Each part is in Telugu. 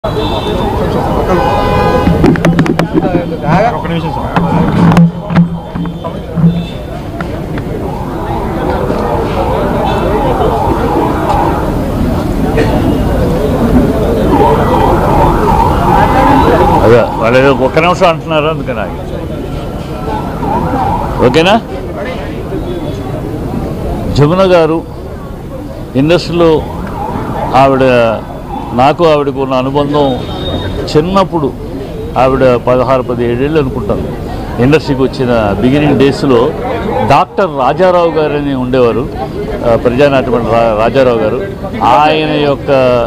ఒక నిమిషం సార్ అదే వాళ్ళు ఏదో ఒక్క నిమిషం అంటున్నారు అందుకని ఆగి. ఓకేనా జమున గారు ఇండస్ట్రీలో ఆవిడ నాకు ఆవిడకు ఉన్న అనుబంధం చిన్నప్పుడు ఆవిడ పదహారు పదిహేడేళ్ళు అనుకుంటాను ఇండస్ట్రీకి వచ్చిన బిగినింగ్ డేస్లో డాక్టర్ రాజారావు గారు అని ఉండేవారు ఆ, ప్రజానాట్యమైన రా రాజారావు గారు ఆయన యొక్క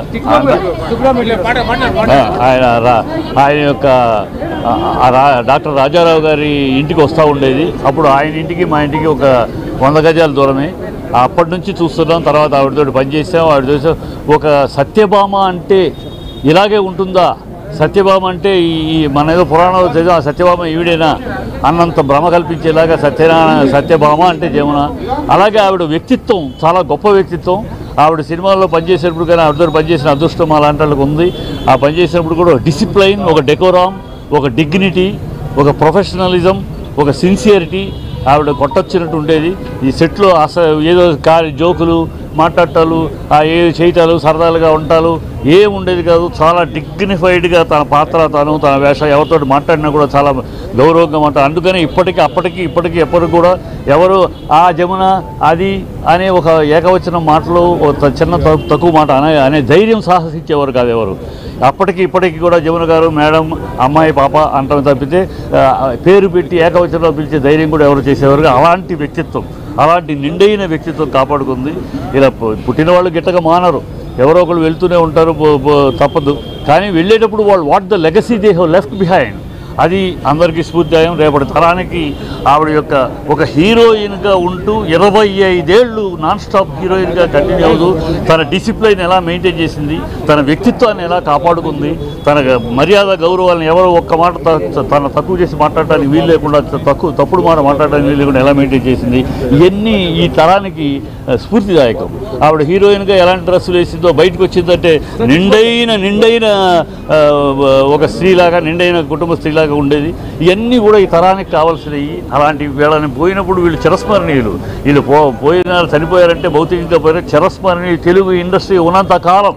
ఆ, ఆయన రా- ఆయన యొక్క ఆ, ఆ రా- డాక్టర్ రాజారావు గారి ఇంటికి వస్తూ ఉండేది అప్పుడు ఆయన ఇంటికి మా ఇంటికి ఒక వంద గజాల దూరమే అప్పటి నుంచి చూస్తున్నాం తర్వాత ఆవిడతో పనిచేసాం ఆవిడ చూసాం ఒక సత్యభామ అంటే ఇలాగే ఉంటుందా సత్యభామ అంటే ఈ ఈ మన ఏదో పురాణంలో చదివాం సత్యభామ ఈవిడేనా అన్నంత భ్రమ కల్పించేలాగా సత్యనారాయణ సత్యభామ అంటే జమున అలాగే ఆవిడ వ్యక్తిత్వం చాలా గొప్ప వ్యక్తిత్వం ఆవిడ సినిమాల్లో పనిచేసేటప్పుడు కానీ ఆవిడతో పనిచేసిన అదృష్టం అలాంటి వాళ్ళకి ఉంది ఆ పనిచేసినప్పుడు కూడా డిసిప్లైన్ ఒక డెకోరామ్ ఒక డిగ్నిటీ ఒక ప్రొఫెషనలిజం ఒక సిన్సియరిటీ ఆవిడ కొట్టొచ్చినట్టు ఉండేది ఈ సెట్లో అస ఏదో కారి జోకులు మాట్లాడటాలు ఆ ఏ చేయటాలు సరదాలుగా ఉంటాలు ఏం ఉండేది కాదు చాలా డిగ్నిఫైడ్గా తన పాత్ర తను తన వేష ఎవరితో మాట్లాడినా కూడా చాలా గౌరవంగా మాట్లాడు అందుకని ఇప్పటికీ అప్పటికి ఇప్పటికీ ఎప్పటికి కూడా ఎవరు ఆ జమున అది అనే ఒక ఏకవచనం మాటలు ఒక త- చిన్న త- తక్కువ మాట అనే అనే ధైర్యం సాహసించేవారు కాదు ఎవరు అప్పటికి ఇప్పటికి కూడా జమున గారు మేడం అమ్మాయి పాప అంటాం తప్పితే ఆ, పేరు పెట్టి ఏకవచనంలో పిలిచే ధైర్యం కూడా ఎవరు చేసేవారు కాదు. అలాంటి వ్యక్తిత్వం అలాంటి నిండైన వ్యక్తిత్వం కాపాడుకుంది ఇలా పు- పుట్టిన వాళ్ళు గిట్టగా మానరు ఎవరో ఒకరు వెళ్తూనే ఉంటారు పో- పో- తప్పదు కానీ వెళ్ళేటప్పుడు వాళ్ళు what the legacy they have left behind అది అందరికీ స్ఫూర్తిదాయం రేపటి తరానికి ఆవిడ యొక్క ఒక హీరోయిన్గా ఉంటూ ఇరవై ఐదేళ్ళు నాన్ స్టాప్ హీరోయిన్గా కంటిన్యూ అవుతూ తన డిసిప్లైన్ ఎలా మెయింటైన్ చేసింది తన వ్యక్తిత్వాన్ని ఎలా కాపాడుకుంది తన మర్యాద గౌరవాలను ఎవరో ఒక్క మాట త- తన తక్కువ చేసి మాట్లాడటానికి వీలు లేకుండా త- తక్కువ తప్పుడు మాట మాట్లాడడానికి వీలు లేకుండా ఎలా మెయింటైన్ చేసింది ఇవన్నీ ఈ తరానికి ఆ, స్ఫూర్తిదాయకం ఆవిడ హీరోయిన్గా ఎలాంటి డ్రెస్సులు వేసిందో బయటకు వచ్చిందంటే నిండైన నిండైన ఆ, ఒక స్త్రీలాగా నిండైన కుటుంబ స్త్రీలాగా ఉండేది ఇవన్నీ కూడా ఈ తరానికి కావాల్సినవి అలాంటి వీళ్ళని పోయినప్పుడు వీళ్ళు చిరస్మరణీయులు వీళ్ళు పో పోయిన చనిపోయారంటే భౌతికంగా పోయిన చిరస్మరణీయులు తెలుగు ఇండస్ట్రీ ఉన్నంత కాలం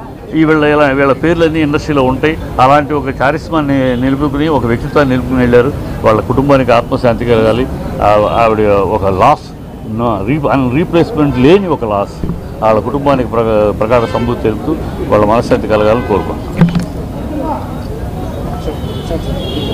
ఈ వీళ్ళ ఇలా వీళ్ళ పేర్లన్నీ ఇండస్ట్రీలో ఉంటాయి అలాంటి ఒక చారిస్మాన్ని నిలుపుకుని ఒక వ్యక్తిత్వాన్ని నిలుపుకుని వెళ్ళారు వాళ్ళ కుటుంబానికి ఆత్మశాంతి కలగాలి ఆ- ఆవిడ ఒక లాస్ రీ రీప్లేస్మెంట్ లేని ఒక లాస్ వాళ్ళ కుటుంబానికి ప్రగా ప్రగాఢ సంబూతి తెలుపుతూ వాళ్ళ మనశ్శాంతి కలగాలని కోరుకుంటున్నాను